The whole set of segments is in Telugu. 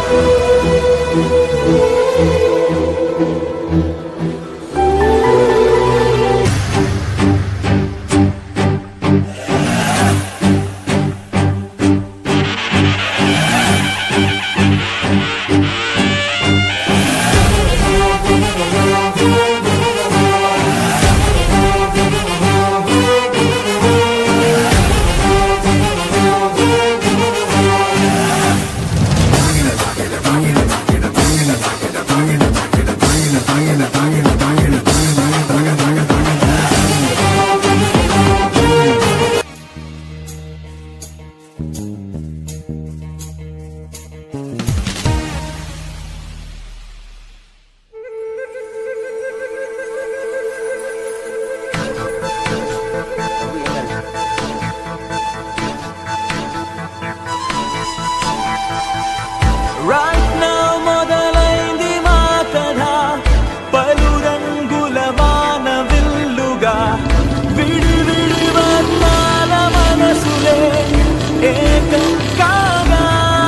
Right now మొదలైంది మా కథ పలు రంగుల వాన విల్లుగా విడి విడి వర్ణాల మనసులే ఏకం కాగా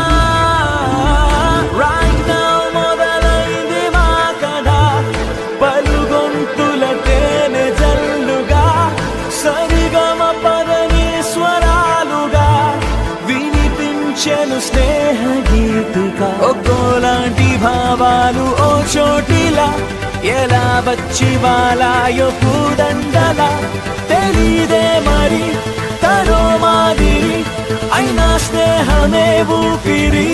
Right now మొదలైంది మా కథ పలు గొంతుల తేనె జల్లుగా సరిగమ పదని స్వరాలుగా వినిపించెను స్నేహ గీతిక ఒక్కోలాంటి భావాలు ఓ చోటిలా ఎలా వచ్చి వాలాయో పూదండల తెలీదే మరి తనో మాదిరి అయినా స్నేహమే ఊపిరి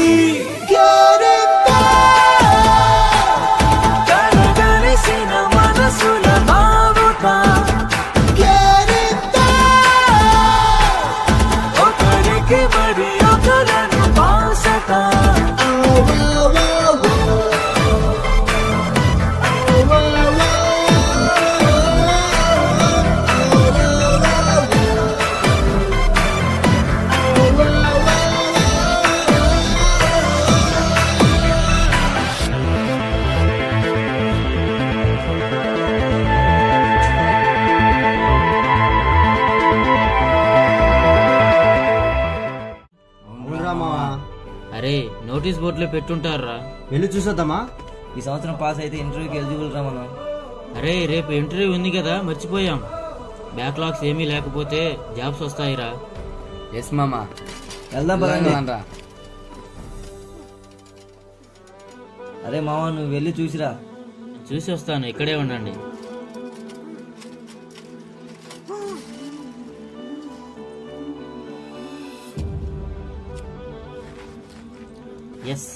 కలగలిసిన మనసుల భావుక ఒకరికి మరి ఒకలను పాసట అవునురా మావా అరే నోటీస్ బోర్డులో పెట్టుంటారా వెళ్ళి చూసొద్దామా ఈ సంవత్సరం పాస్ అయితే ఇంటర్వ్యూకి ఎలిజిబుల్ రా మనం అరే రేపు ఇంటర్వ్యూ ఉంది కదా మర్చిపోయాం బ్యాక్లాగ్స్ ఏమీ లేకపోతే జాబ్స్ వస్తాయిరా ఎస్ మామా వెళ్దాం పదండి రా అరే మామ నువ్వు వెళ్ళి చూసిరా చూసి వస్తాను ఇక్కడే ఉండండి ఎస్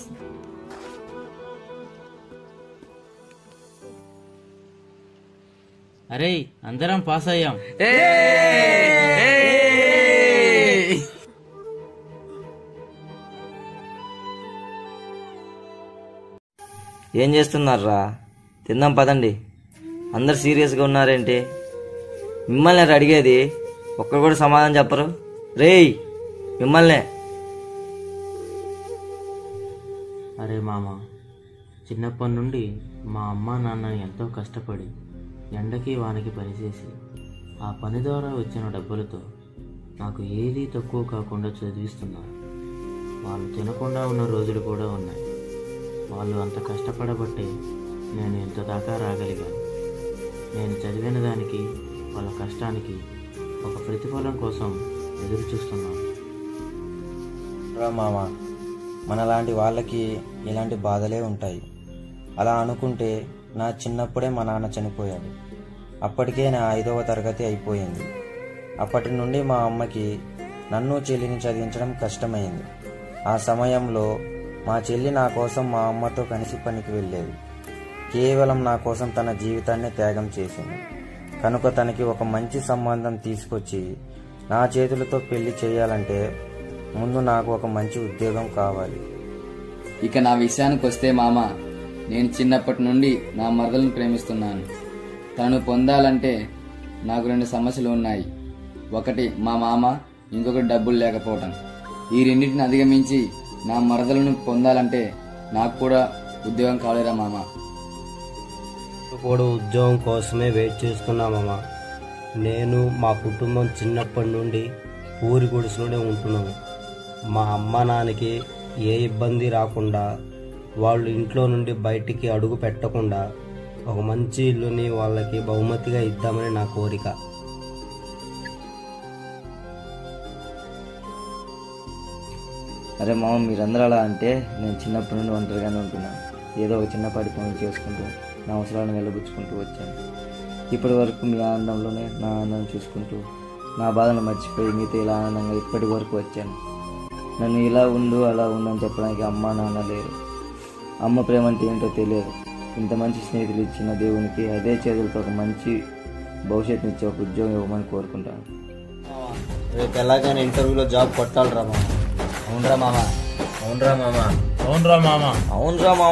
అరే అందరం పాస్ అయ్యాం ఏం చేస్తున్నారా తిందాం పదండి అందరు సీరియస్గా ఉన్నారేంటి మిమ్మల్ని నేను అడిగేది ఒక్కరు కూడా సమాధానం చెప్పరు రేయ్ మిమ్మల్నే అరే మామ చిన్నప్పటి నుండి మా అమ్మ నాన్న ఎంతో కష్టపడి ఎండకి వానకి పనిచేసి ఆ పని ద్వారా వచ్చిన డబ్బులతో నాకు ఏదీ తక్కువ కాకుండా చదివిస్తున్నారు వాళ్ళు తినకుండా ఉన్న రోజులు కూడా ఉన్నాయి వాళ్ళు అంత కష్టపడబట్టే నేను ఇంత దాకా రాగలిగాను నేను చదివిన దానికి వాళ్ళ కష్టానికి ఒక ప్రతిఫలం కోసం ఎదురు చూస్తున్నాను రా మామ మనలాంటి వాళ్ళకి ఇలాంటి బాధలే ఉంటాయి అలా అనుకుంటే నా చిన్నప్పుడే మా నాన్న చనిపోయాడు అప్పటికే నా ఐదవ తరగతి అయిపోయింది అప్పటి నుండి మా అమ్మకి నన్ను చెల్లిని చదివించడం కష్టమైంది ఆ సమయంలో మా చెల్లి నా కోసం మా అమ్మతో కలిసి పనికి వెళ్ళేది కేవలం నా కోసం తన జీవితాన్ని త్యాగం చేసింది కనుక తనకి ఒక మంచి సంబంధం తీసుకొచ్చి నా చేతులతో పెళ్లి చేయాలంటే ముందు నాకు ఒక మంచి ఉద్యోగం కావాలి ఇక నా విషయానికి వస్తే మామ నేను చిన్నప్పటి నుండి నా మరదలను ప్రేమిస్తున్నాను తనను పొందాలంటే నాకు రెండు సమస్యలు ఉన్నాయి ఒకటి మా మామ ఇంకొకటి డబ్బులు లేకపోవటం ఈ రెండింటిని అధిగమించి నా మరదలను పొందాలంటే నాకు కూడా ఉద్యోగం కావాలిరా మామ కూడా ఉద్యోగం కోసమే వెయిట్ చేస్తున్నామమ్మా నేను మా కుటుంబం చిన్నప్పటి నుండి ఊరి గుడిసెలోనే ఉంటున్నాము మా అమ్మ నాన్నకి ఏ ఇబ్బంది రాకుండా వాళ్ళు ఇంట్లో నుండి బయటికి అడుగు పెట్టకుండా ఒక మంచి ఇల్లుని వాళ్ళకి బహుమతిగా ఇద్దామని నా కోరిక అరే మామ మీరందరూ అలా అంటే నేను చిన్నప్పటి నుండి ఒంటరిగానే ఉంటున్నాను ఏదో ఒక చిన్నపాటి పనులు చేసుకుంటూ నా అవసరాలను వెళ్ళబుచ్చుకుంటూ వచ్చాను ఇప్పటి వరకు మీ ఆనందంలోనే నా ఆనందం చూసుకుంటూ నా బాధను మర్చిపోయి మీతో ఇలా ఆనందంగా ఇప్పటి వరకు వచ్చాను నన్ను ఇలా ఉండు అలా ఉండు అని చెప్పడానికి అమ్మ నాన్న లేరు అమ్మ ప్రేమ అంటే ఏంటో తెలియదు ఇంత మంచి స్నేహితులు ఇచ్చిన దేవునికి అదే చేతులతో ఒక మంచి భవిష్యత్తుని ఇచ్చే ఒక ఉద్యోగం ఇవ్వమని కోరుకుంటాను రేపు ఎలాగైనా ఇంటర్వ్యూలో జాబ్ కొట్టాలిరా మామ అవునరా మామ అవునరా మామ అవునరా మామ అవునరా మామ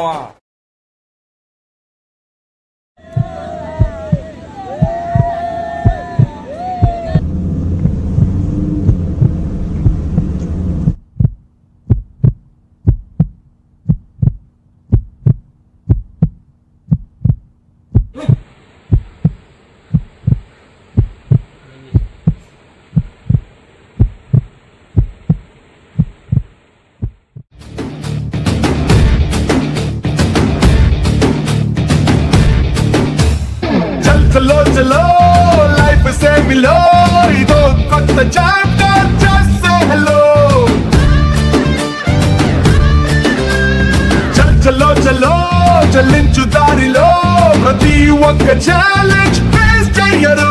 చల్ చలో చలో లైఫ్ సే మిలో ఇదో కొత్త చాప్టర్ చేసే హలో చల్ చలో చలో చలించు దారిలో ప్రతి ఒక్క ఛాలెంజ్ ఫేస్ చెయ్యరు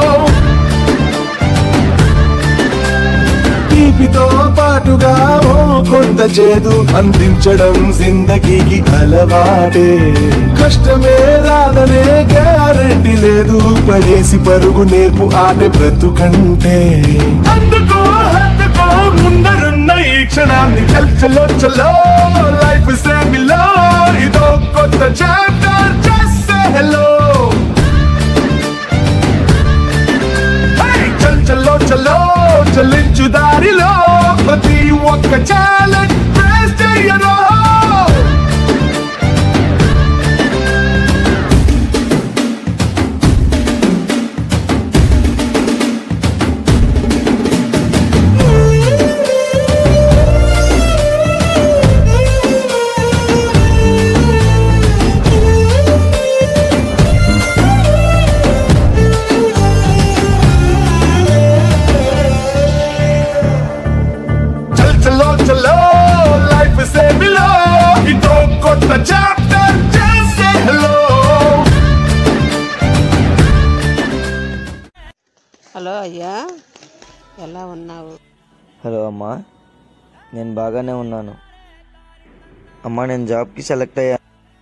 తీపితో పాటుగా ఓ కొంత చేదు అందించడం జిందగీకి అలవాటే కష్టమే రాదనే గ్యారెంటీ లేదు పడేసి పరుగు నేర్పు ఆట బ్రతుకంటే అందుకో హద్దుకో ముందరున్న ఈ క్షణాన్ని చల్ చలో చలో లైఫ్ సేమిలో ఇదో కొత్త చాప్టర్ చేసే హలో చల్ చల్లో చల్లో చలించు దారిలో ప్రతి ఒక్క ఛాలెంజ్ ఫేస్ చెయ్యరు చల్ చల్లో చల్లో లైఫ్ సే మిలో ఇదో కొత్త చాప్టర్ చేసే హలో హలో అయ్యా ఎలా ఉన్నావు హలో అమ్మా నేను బాగానే ఉన్నాను అమ్మా నేను జాబ్కి సెలెక్ట్ అయ్యా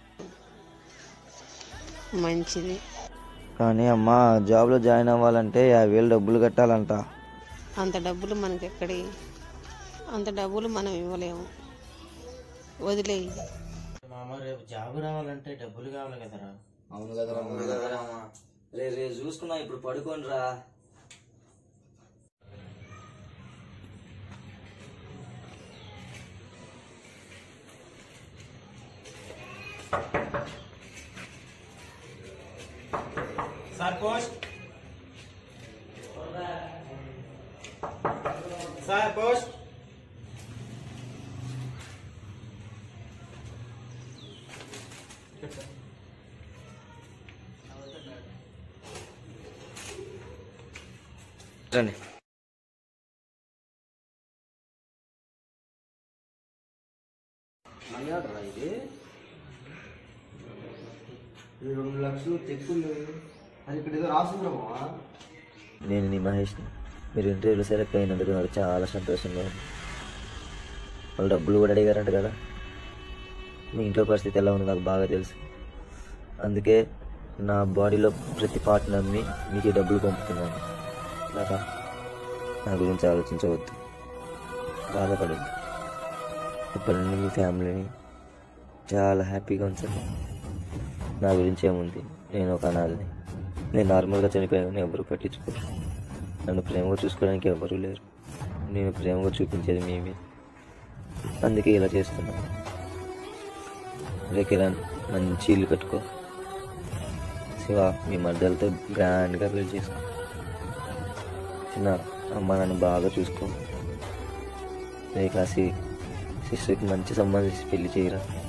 మంచిది కానీ అమ్మా జాబ్లో జాయిన్ అవ్వాలంటే యాభై వేలు డబ్బులు కట్టాలంట అంత డబ్బులు మనకి ఎక్కడి అంత డబ్బులు మనం ఇవ్వలేము వదిలేయి మామ రేపు జాబ్ రావాలంటే డబ్బులు కావాలి కదరా అవును కదరా రే రే చూసుకున్నా ఇప్పుడు పడుకోని రా సార్ పోస్ట్ సార్ పోస్ట్ రండి మర్యాదరా ఇది ఈ రెండు లక్షలు చెక్కులు అది ఇక్కడ ఏదో రాసుకున్నామా నేను నీ మహేష్ని మీరు ఇంటర్వ్యూలో సెలెక్ట్ అయినందుకు నాకు చాలా సంతోషంగా ఉంది వాళ్ళు డబ్బులు కూడా అడిగారంట కదా మీ ఇంట్లో పరిస్థితి ఎలా ఉందో నాకు బాగా తెలుసు అందుకే నా బాడీలో ప్రతి పార్ట్ నమ్మి మీకు ఈ డబ్బులు పంపుతున్నాను నాకా నా గురించి ఆలోచించవద్దు బాధపడద్దు ఇప్పటి నుండి మీ ఫ్యామిలీని చాలా హ్యాపీగా ఉంచండి నా గురించి ఏముంది నేను ఒక అనాథని నేను నార్మల్గా చనిపోయాను ఎవరు పట్టించుకోరు నన్ను ప్రేమగా చూసుకోవడానికి ఎవరు లేరు నేను ప్రేమగా చూపించేది మేమే అందుకే ఇలా చేస్తున్నాను రే కిరణ్ మంచి ఇల్లు కట్టుకో శివ మీ మద్దలతో గ్రాండ్గా పెళ్లి చేసుకో చిన్న అమ్మ నన్ను బాగా చూసుకో రే కాశీ సిస్టర్కి మంచి సంబంధించి పెళ్లి చేయరా